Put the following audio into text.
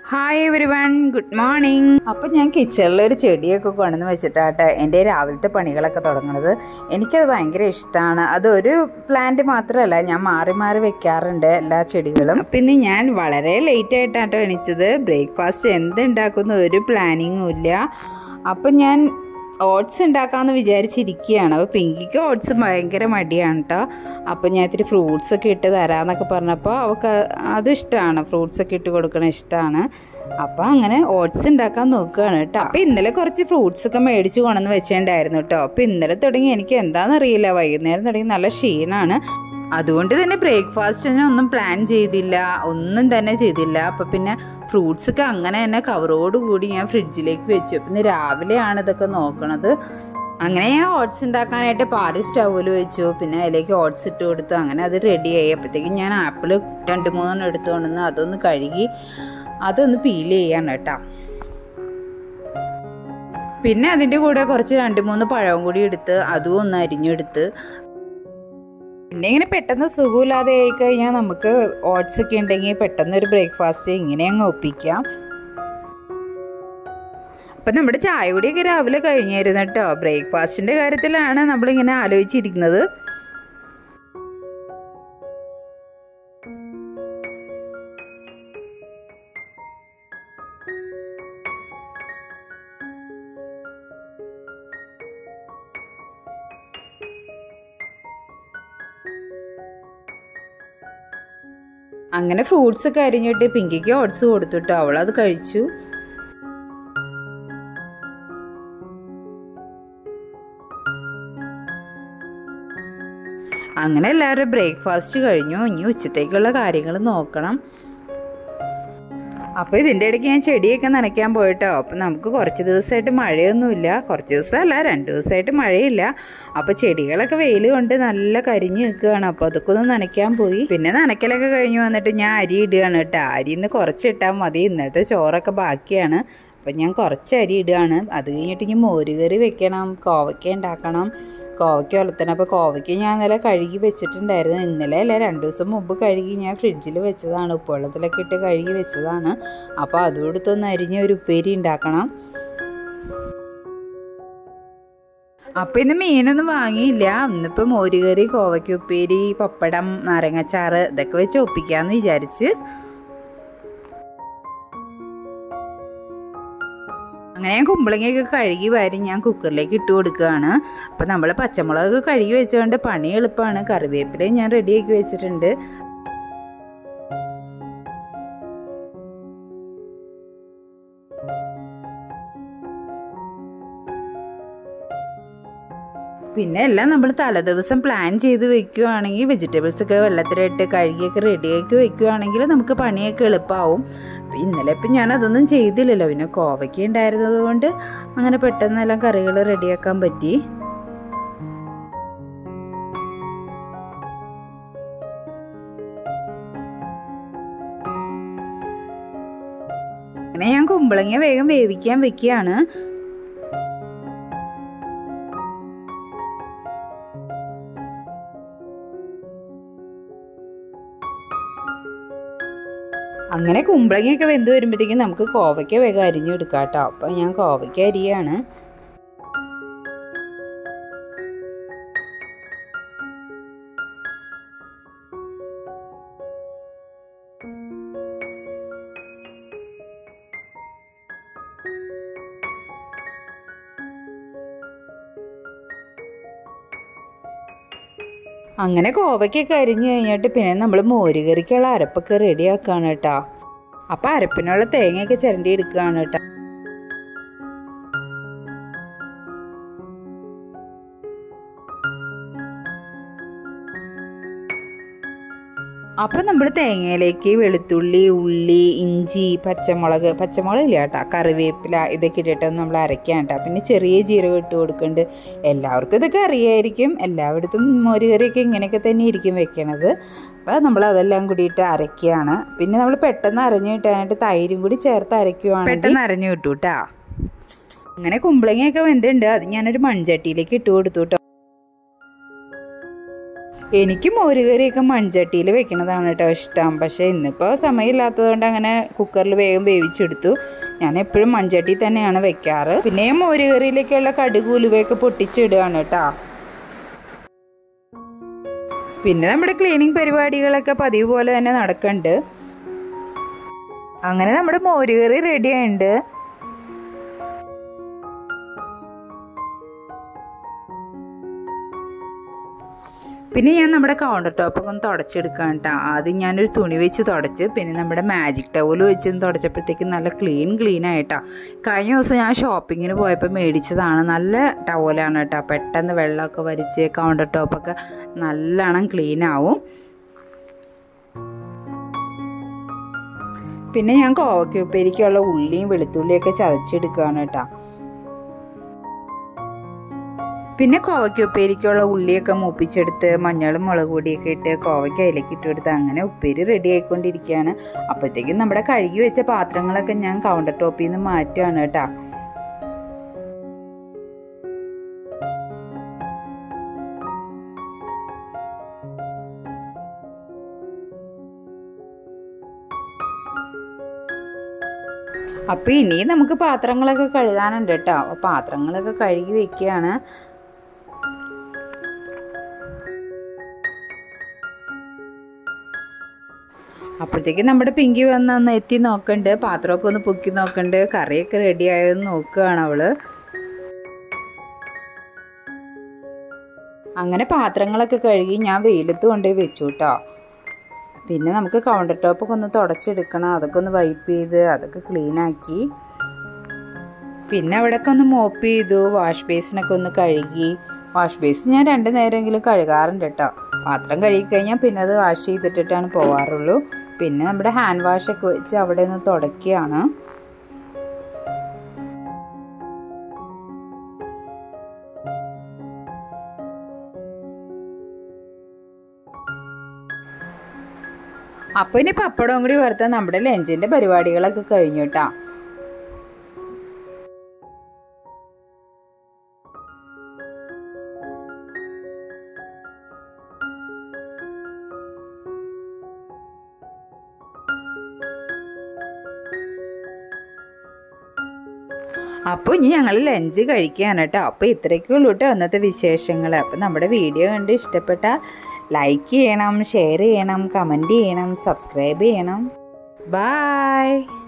hi everyone good morning അപ്പം ഞാൻ കിച്ചണിൽ ഒരു ചെടിയൊക്കെ കൊണ്ടുവന്ന് വെച്ചിട്ടാട്ടെ എൻ്റെ രാവിലത്തെ പണികളൊക്കെ തുടങ്ങുന്നത് എനിക്കത് ഭയങ്കര ഇഷ്ടമാണ് അത് ഒരു പ്ലാന്റ് മാത്രമല്ല ഞാൻ മാറി മാറി വെക്കാറുണ്ട് എല്ലാ ചെടികളും അപ്പം ഇന്ന് ഞാൻ വളരെ ലേറ്റ് ആയിട്ടാട്ടോ എണീച്ചത് ബ്രേക്ക്ഫാസ്റ്റ് എന്ത് ഉണ്ടാക്കുന്ന ഒരു പ്ലാനിങ്ങും ഇല്ല അപ്പം ഞാൻ ഓട്സ് ഉണ്ടാക്കാമെന്ന് വിചാരിച്ചിരിക്കുകയാണ് അപ്പോൾ പിങ്കിക്ക് ഓട്സ് ഭയങ്കര മടിയാണ് കേട്ടോ അപ്പോൾ ഞാൻ ഇത്തിരി ഫ്രൂട്ട്സ് ഒക്കെ ഇട്ട് തരാമെന്നൊക്കെ പറഞ്ഞപ്പോൾ അവൾക്ക് അത് ഇഷ്ടമാണ് ഫ്രൂട്ട്സ് ഒക്കെ ഇട്ട് കൊടുക്കണ ഇഷ്ടമാണ് അപ്പോൾ അങ്ങനെ ഓട്സ് ഉണ്ടാക്കാൻ നോക്കുകയാണ് കേട്ടോ അപ്പോൾ ഇന്നലെ കുറച്ച് ഫ്രൂട്ട്സ് ഒക്കെ മേടിച്ച് കൊണ്ടുവന്ന് വെച്ചിട്ടുണ്ടായിരുന്നു കേട്ടോ അപ്പോൾ ഇന്നലെ തുടങ്ങി എനിക്ക് എന്താണെന്നറിയില്ല വൈകുന്നേരം തുടങ്ങി നല്ല ക്ഷീണമാണ് അതുകൊണ്ട് തന്നെ ബ്രേക്ക്ഫാസ്റ്റിന് ഒന്നും പ്ലാൻ ചെയ്തില്ല ഒന്നും തന്നെ ചെയ്തില്ല അപ്പോൾ പിന്നെ ഫ്രൂട്ട്സ് ഒക്കെ അങ്ങനെ തന്നെ കവറോട് കൂടി ഞാൻ ഫ്രിഡ്ജിലേക്ക് വെച്ചു പിന്നെ രാവിലെയാണ് ഇതൊക്കെ നോക്കണത് അങ്ങനെ ഞാൻ ഓട്സ് ഉണ്ടാക്കാനായിട്ട് പാല് സ്റ്റൗവിൽ വെച്ചു പിന്നെ അതിലേക്ക് ഓട്സ് ഇട്ട് കൊടുത്തു അങ്ങനെ അത് റെഡി ആയി അപ്പോഴത്തേക്കും ഞാൻ ആപ്പിൾ രണ്ട് മൂന്നെണ്ണം എടുത്തുകൊണ്ടുവന്ന് അതൊന്ന് കഴുകി അതൊന്ന് പീൽ ചെയ്യാണ് കേട്ടോ പിന്നെ അതിൻ്റെ കൂടെ കുറച്ച് രണ്ട് മൂന്ന് പഴവും കൂടി എടുത്ത് അതും ഒന്ന് അരിഞ്ഞെടുത്ത് പിന്നെ ഇങ്ങനെ പെട്ടെന്ന് സുഖമില്ലാതെ ആയി കഴിഞ്ഞാൽ നമുക്ക് ഓട്സ് ഒക്കെ ഉണ്ടെങ്കിൽ പെട്ടെന്ന് ഒരു ബ്രേക്ക്ഫാസ്റ്റ് ഇങ്ങനെ അങ്ങ് ഒപ്പിക്കാം അപ്പം നമ്മുടെ ചായ കുടിയൊക്കെ രാവിലെ കഴിഞ്ഞായിരുന്നു കേട്ടോ ബ്രേക്ക്ഫാസ്റ്റിൻ്റെ കാര്യത്തിലാണ് നമ്മളിങ്ങനെ ആലോചിച്ചിരിക്കുന്നത് അങ്ങനെ ഫ്രൂട്ട്സ് ഒക്കെ അരിഞ്ഞിട്ട് പിങ്കിക്ക് ഓട്സ് കൊടുത്തിട്ട് അവൾ അത് കഴിച്ചു അങ്ങനെ എല്ലാവരും ബ്രേക്ക്ഫാസ്റ്റ് കഴിഞ്ഞു ഇനി ഉച്ചത്തേക്കുള്ള കാര്യങ്ങൾ നോക്കണം അപ്പോൾ ഇതിൻ്റെ ഇടയ്ക്ക് ഞാൻ ചെടിയൊക്കെ നനയ്ക്കാൻ പോയിട്ടോ അപ്പം നമുക്ക് കുറച്ച് ദിവസമായിട്ട് മഴയൊന്നുമില്ല കുറച്ച് ദിവസമല്ല രണ്ട് ദിവസമായിട്ട് മഴയില്ല അപ്പോൾ ചെടികളൊക്കെ വെയിൽ കൊണ്ട് നല്ല കരിഞ്ഞ് നിൽക്കുകയാണ് അപ്പോൾ അതൊക്കെ ഒന്ന് നനയ്ക്കാൻ പോയി പിന്നെ നനയ്ക്കലൊക്കെ കഴിഞ്ഞ് വന്നിട്ട് ഞാൻ അരി ഇടുകയാണ് കേട്ടോ അരിയിൽ നിന്ന് കുറച്ച് ഇട്ടാൽ മതി ഇന്നത്തെ ചോറൊക്കെ ബാക്കിയാണ് അപ്പം ഞാൻ കുറച്ച് അരി ഇടുകയാണ് അത് കഴിഞ്ഞിട്ട് ഇനി മോരുകറി വെക്കണം കോവയ്ക്ക ഉണ്ടാക്കണം കോവയ്ക്ക വളർത്തണം അപ്പോൾ കോവയ്ക്ക ഞാൻ ഇന്നലെ കഴുകി വെച്ചിട്ടുണ്ടായിരുന്നു ഇന്നലെ അല്ല രണ്ട് ദിവസം മുമ്പ് കഴുകി ഞാൻ ഫ്രിഡ്ജിൽ വെച്ചതാണ് ഉപ്പുവെള്ളത്തിലൊക്കെ ഇട്ട് കഴുകി വെച്ചതാണ് അപ്പോൾ അതും എടുത്തൊന്ന് അരിഞ്ഞ ഒരു ഉപ്പേരി ഉണ്ടാക്കണം അപ്പം ഇന്ന് മീനൊന്നും വാങ്ങിയില്ല ഇന്നിപ്പോൾ മോരുകറി കോവയ്ക്ക ഉപ്പേരി പപ്പടം നാരങ്ങച്ചാറ് ഇതൊക്കെ വെച്ച് ഒപ്പിക്കാമെന്ന് വിചാരിച്ച് അങ്ങനെ ഞാൻ കുമ്പളങ്ങയൊക്കെ കഴുകി വാരി ഞാൻ കുക്കറിലേക്ക് ഇട്ട് കൊടുക്കുകയാണ് അപ്പം നമ്മൾ പച്ചമുളക് കഴുകി വെച്ചുകൊണ്ട് പണി എളുപ്പമാണ് കറിവേപ്പിലയും ഞാൻ റെഡിയാക്കി വെച്ചിട്ടുണ്ട് പിന്നെ എല്ലാം നമ്മൾ തലേദിവസം പ്ലാൻ ചെയ്ത് വെക്കുകയാണെങ്കിൽ വെജിറ്റബിൾസ് ഒക്കെ വെള്ളത്തിലിട്ട് കഴുകിയൊക്കെ റെഡിയാക്കി വെക്കുകയാണെങ്കിൽ നമുക്ക് പണിയൊക്കെ എളുപ്പമാവും അപ്പം ഇന്നലെ ഇപ്പം ഞാൻ അതൊന്നും ചെയ്തില്ലല്ലോ പിന്നെ കോവയ്ക്ക ഉണ്ടായിരുന്നത് കൊണ്ട് അങ്ങനെ പെട്ടെന്നെല്ലാം കറികൾ റെഡിയാക്കാൻ പറ്റി അങ്ങനെ ഞാൻ കുമ്പളങ്ങ വേഗം വേവിക്കാൻ വെക്കുകയാണ് അങ്ങനെ കുമ്പളങ്ങയൊക്കെ വെന്ത് വരുമ്പോഴത്തേക്കും നമുക്ക് കോവയ്ക്ക വേഗം അരിഞ്ഞെടുക്കാം കേട്ടോ അപ്പം ഞാൻ കോവയ്ക്ക അരിയാണ് അങ്ങനെ കോവയ്ക്കൊക്കെ അരിഞ്ഞു കഴിഞ്ഞിട്ട് പിന്നെ നമ്മൾ മോരുകറിക്കുള്ള അരപ്പൊക്കെ റെഡിയാക്കുകയാണ് കേട്ടോ അപ്പം അരപ്പിനുള്ള തേങ്ങയൊക്കെ ചിരണ്ടി എടുക്കുകയാണ് കേട്ടോ അപ്പം നമ്മൾ തേങ്ങയിലേക്ക് വെളുത്തുള്ളി ഉള്ളി ഇഞ്ചി പച്ചമുളക് പച്ചമുളക് ഇല്ല കേട്ടോ കറിവേപ്പില ഇതൊക്കെ ഇട്ടിട്ട് നമ്മൾ അരയ്ക്കാം കേട്ടോ പിന്നെ ചെറിയ ജീരകം ഇട്ട് കൊടുക്കുന്നുണ്ട് എല്ലാവർക്കും ഇതൊക്കെ അറിയായിരിക്കും എല്ലായിടത്തും മോരുകറിയൊക്കെ ഇങ്ങനെയൊക്കെ തന്നെ ഇരിക്കും വെക്കണത് അപ്പോൾ നമ്മൾ അതെല്ലാം കൂടിയിട്ട് അരയ്ക്കുകയാണ് പിന്നെ നമ്മൾ പെട്ടെന്ന് അരഞ്ഞു കിട്ടാനായിട്ട് തൈരും കൂടി ചേർത്ത് അരയ്ക്കുവാണ് പെട്ടെന്ന് അരഞ്ഞു കിട്ടൂ കേട്ടോ അങ്ങനെ കുമ്പളങ്ങയൊക്കെ വെന്തുണ്ട് അത് ഞാനൊരു മൺചട്ടിയിലേക്ക് ഇട്ട് കൊടുത്തു കേട്ടോ എനിക്ക് മോരുകറിയൊക്കെ മൺചട്ടിയിൽ വെക്കണതാണ് കേട്ടോ ഇഷ്ടം പക്ഷേ ഇന്നിപ്പോൾ സമയമില്ലാത്തതുകൊണ്ട് അങ്ങനെ കുക്കറിൽ വേഗം വേവിച്ചെടുത്തു ഞാൻ എപ്പോഴും മൺചട്ടി തന്നെയാണ് വെക്കാറ് പിന്നെ മോരുകറിയിലേക്കുള്ള കടുക് ഉലുവയൊക്കെ പൊട്ടിച്ചിടുകയാണ് കേട്ടോ പിന്നെ നമ്മുടെ ക്ലീനിങ് പരിപാടികളൊക്കെ പതിവ് പോലെ തന്നെ നടക്കുന്നുണ്ട് അങ്ങനെ നമ്മുടെ മോരുകറി റെഡി ആയിട്ടുണ്ട് പിന്നെ ഞാൻ നമ്മുടെ കൗണ്ടർ ടോപ്പൊക്കെ ഒന്ന് തുടച്ചെടുക്കാൻ കേട്ടോ ആദ്യം ഞാനൊരു തുണി വെച്ച് തുടച്ച് പിന്നെ നമ്മുടെ മാജിക് ടവൽ വെച്ച് തുടച്ചപ്പോഴത്തേക്കും നല്ല ക്ലീൻ ക്ലീൻ ആയിട്ടാ കഴിഞ്ഞ ദിവസം ഞാൻ ഷോപ്പിങ്ങിന് പോയപ്പോൾ മേടിച്ചതാണ് നല്ല ടവലാണ് കേട്ടോ പെട്ടെന്ന് വെള്ളമൊക്കെ വരിച്ച് കൗണ്ടർ ടോപ്പൊക്കെ നല്ലോണം ക്ലീൻ ആവും പിന്നെ ഞാൻ കോവയ്ക്ക് ഉപ്പേരിക്കുള്ള ഉള്ളിയും വെളുത്തുള്ളിയൊക്കെ ചതച്ചെടുക്കുകയാണ് കേട്ടോ പിന്നെ കോവയ്ക്ക് ഉപ്പേരിക്കുള്ള ഉള്ളിയൊക്കെ മൂപ്പിച്ചെടുത്ത് മഞ്ഞളും മുളക് പൊടിയൊക്കെ ഇട്ട് കോവയ്ക്ക് അതിലേക്ക് ഇട്ട് കൊടുത്ത് അങ്ങനെ ഉപ്പേരി റെഡി ആയിക്കൊണ്ടിരിക്കുകയാണ് അപ്പോഴത്തേക്കും നമ്മുടെ കഴുകി വെച്ച പാത്രങ്ങളൊക്കെ ഞാൻ കൗണ്ടർ ടോപ്പിൽ നിന്ന് മാറ്റുകയാണ് കേട്ടോ അപ്പോൾ ഇനി നമുക്ക് പാത്രങ്ങളൊക്കെ കഴുകാനുണ്ട് കേട്ടോ അപ്പോൾ പാത്രങ്ങളൊക്കെ കഴുകി വെക്കുകയാണ് അപ്പോഴത്തേക്ക് നമ്മുടെ പിങ്കി വന്ന് ഒന്ന് എത്തി നോക്കണ്ട് പാത്രമൊക്കെ ഒന്ന് പൊക്കി നോക്കണ്ട് കറിയൊക്കെ റെഡി ആയോന്ന് നോക്കുകയാണ് അവള് അങ്ങനെ പാത്രങ്ങളൊക്കെ കഴുകി ഞാൻ വെയിലത്ത് കൊണ്ടുപോയി വെച്ചു കേട്ടോ പിന്നെ നമുക്ക് കൗണ്ടർ ടോപ്പൊക്കെ ഒന്ന് തുടച്ചെടുക്കണം അതൊക്കെ ഒന്ന് വൈപ്പ് ചെയ്ത് അതൊക്കെ ക്ലീൻ ആക്കി പിന്നെ അവിടെയൊക്കെ ഒന്ന് മോപ്പ് ചെയ്തു വാഷ് ബേസിനൊക്കെ ഒന്ന് കഴുകി വാഷ് ബേസ് ഞാൻ രണ്ട് നേരമെങ്കിലും കഴുകാറുണ്ട് കേട്ടോ പാത്രം കഴുകി കഴിഞ്ഞാൽ പിന്നെ അത് വാഷ് ചെയ്തിട്ടിട്ടാണ് പോവാറുള്ളൂ പിന്നെ നമ്മുടെ ഹാൻഡ് വാഷൊക്കെ വെച്ച് അവിടെ ഒന്ന് തുടക്കുകയാണ് അപ്പോൾ ഇനി പപ്പടവും കൂടി വറുത്താൽ നമ്മുടെ ലഞ്ചിൻ്റെ പരിപാടികളൊക്കെ കഴിഞ്ഞു കേട്ടോ അപ്പോൾ ഇനി ഞങ്ങൾ ലഞ്ച് കഴിക്കുകയാണ് കേട്ടോ അപ്പോൾ ഇത്രയൊക്കെയുള്ളൂ കേട്ടോ അന്നത്തെ വിശേഷങ്ങൾ അപ്പോൾ നമ്മുടെ വീഡിയോ കണ്ട് ഇഷ്ടപ്പെട്ടാൽ ലൈക്ക് ചെയ്യണം ഷെയർ ചെയ്യണം കമൻറ്റ് ചെയ്യണം സബ്സ്ക്രൈബ് ചെയ്യണം ബായ്